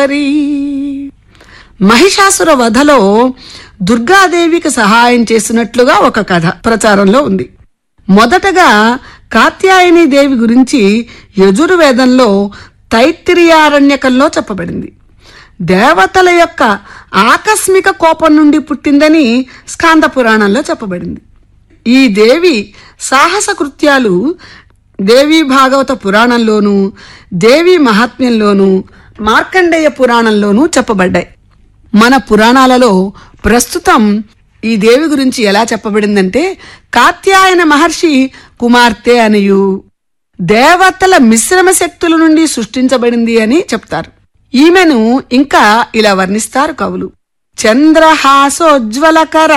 హరి మహిషాసుర వధలో దుర్గాదేవికి సహాయం చేసినట్లుగా ఒక కథ ప్రచారంలో ఉంది మొదటగా కాత్యాయని దేవి గురించి యజుర్వేదంలో తైత్తిరియారణ్యకంలో చెప్పబడింది దేవతల యొక్క ఆకస్మిక కోపం నుండి పుట్టిందని స్కాంద పురాణంలో చెప్పబడింది ఈ దేవి సాహస కృత్యాలు దేవి భాగవత పురాణంలోనూ దేవి మహాత్మ్యంలోనూ మార్కండేయ పురాణంలోనూ చెప్పబడ్డాయి మన పురాణాలలో ప్రస్తుతం ఈ దేవి గురించి ఎలా చెప్పబడిందంటే కాత్యాయన మహర్షి కుమార్తె అనియు దేవతల మిశ్రమ శక్తుల నుండి సృష్టించబడింది అని చెప్తారు ఈమెను ఇంకా ఇలా వర్ణిస్తారు కవులు చంద్రహాసోజ్వలకర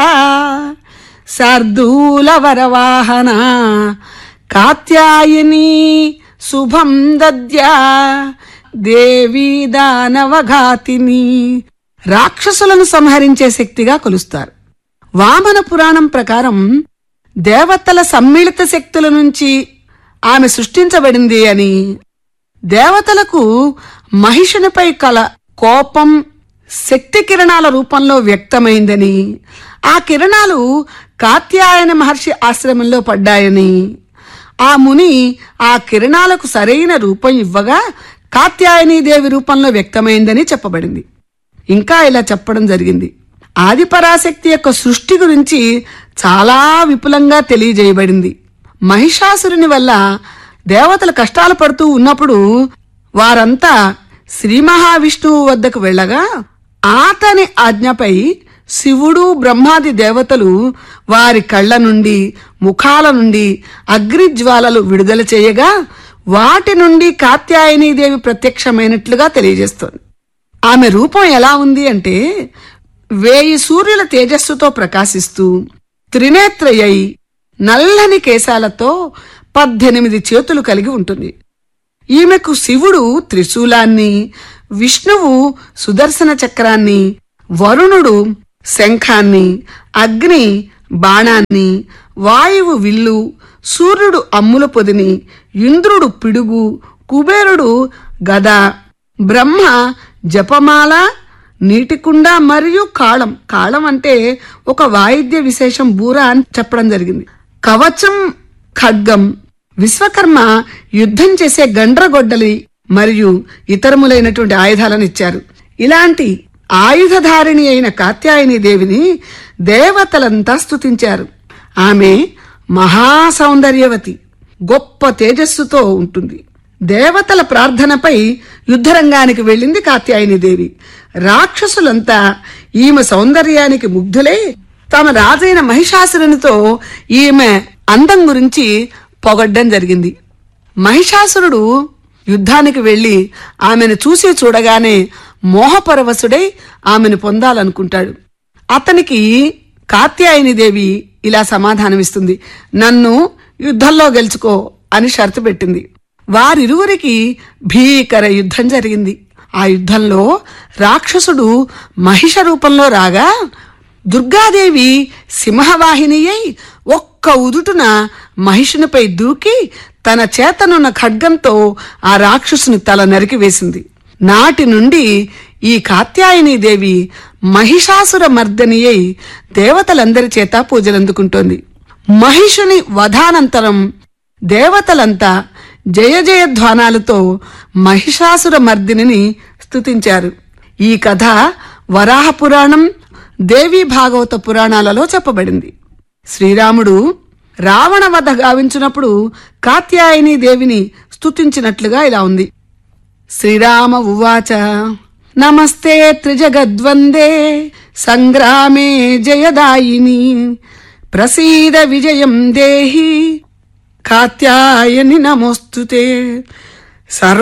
శార్దూల వరవాహన కాత్యాయని శుభం దద్యా దేవీ దానవఘాతిని రాక్షసులను సంహరించే శక్తిగా కొలుస్తారు వామన పురాణం ప్రకారం దేవతల సమ్మిళిత శక్తుల నుంచి ఆమె సృష్టించబడింది అని దేవతలకు మహిషునిపై కల కోపం శక్తి కిరణాల రూపంలో వ్యక్తమైందని ఆ కిరణాలు కాత్యాయన మహర్షి ఆశ్రమంలో పడ్డాయని ఆ ముని ఆ కిరణాలకు సరైన రూపం ఇవ్వగా కాత్యాయని దేవి రూపంలో వ్యక్తమైందని చెప్పబడింది ఇంకా ఇలా చెప్పడం జరిగింది ఆదిపరాశక్తి యొక్క సృష్టి గురించి చాలా విపులంగా తెలియజేయబడింది మహిషాసురుని వల్ల దేవతలు కష్టాలు పడుతూ ఉన్నప్పుడు వారంతా శ్రీ మహావిష్ణువు వద్దకు వెళ్ళగా అతని ఆజ్ఞపై శివుడు బ్రహ్మాది దేవతలు వారి కళ్ళ నుండి ముఖాల నుండి అగ్నిజ్వాలలు విడుదల చేయగా వాటి నుండి కాత్యాయనీదేవి ప్రత్యక్షమైనట్లుగా తెలియజేస్తోంది ఆమె రూపం ఎలా ఉంది అంటే వేయి సూర్యుల తేజస్సుతో ప్రకాశిస్తూ త్రినేత్రయై నల్లని కేశాలతో పద్దెనిమిది చేతులు కలిగి ఉంటుంది ఈమెకు శివుడు త్రిశూలాన్ని విష్ణువు సుదర్శన చక్రాన్ని వరుణుడు శంఖాన్ని అగ్ని బాణాన్ని వాయువు విల్లు సూర్యుడు అమ్ముల పొదిని ఇంద్రుడు పిడుగు కుబేరుడు గద బ్రహ్మ జపమాల నీటికుండ మరియు కాళం కాళం అంటే ఒక వాయిద్య విశేషం బూర అని చెప్పడం జరిగింది కవచం ఖడ్గం విశ్వకర్మ యుద్ధం చేసే గండ్రగొడ్డలి మరియు ఇతరములైనటువంటి ఆయుధాలను ఇచ్చారు ఇలాంటి ఆయుధధారిణి అయిన కాత్యాయని దేవిని దేవతలంతా స్తుతించారు ఆమె మహాసౌందర్యవతి గొప్ప తేజస్సుతో ఉంటుంది దేవతల ప్రార్థనపై యుద్ధరంగానికి వెళ్ళింది కాత్యాయని దేవి రాక్షసులంతా ఈమె సౌందర్యానికి ముగ్ధులై తమ రాజైన మహిషాసురునితో ఈమె అందం గురించి పొగడ్డం జరిగింది మహిషాసురుడు యుద్ధానికి వెళ్లి ఆమెను చూసి చూడగానే మోహపరవశుడై ఆమెను పొందాలనుకుంటాడు అతనికి కాత్యాయని దేవి ఇలా సమాధానమిస్తుంది నన్ను యుద్ధంలో గెలుచుకో అని షరతు పెట్టింది వారిరువురికి భీకర యుద్ధం జరిగింది ఆ యుద్ధంలో రాక్షసుడు మహిష రూపంలో రాగా దుర్గాదేవి సింహవాహిని అయి ఒక్క ఉదుటున మహిషునిపై దూకి తన చేతనున్న ఖడ్గంతో ఆ రాక్షసుని తల నరికివేసింది నాటి నుండి ఈ కాత్యాయని దేవి మహిషాసుర మర్దని అయి దేవతలందరి చేత పూజలందుకుంటోంది మహిషుని వధానంతరం దేవతలంతా జయ జయధ్వానాలతో మహిషాసుర మర్దిని స్తుతించారు ఈ కథ వరాహ పురాణం దేవి భాగవత పురాణాలలో చెప్పబడింది శ్రీరాముడు రావణ వధ గావించినప్పుడు కాత్యాయని దేవిని స్తుతించినట్లుగా ఇలా ఉంది శ్రీరామ ఉవాచ నమస్తే త్రిజగద్వందే సంగ్రామే జయదాయిని ప్రసీద విజయం దేహి కాత్యాయని నమోస్తుతే సర్వ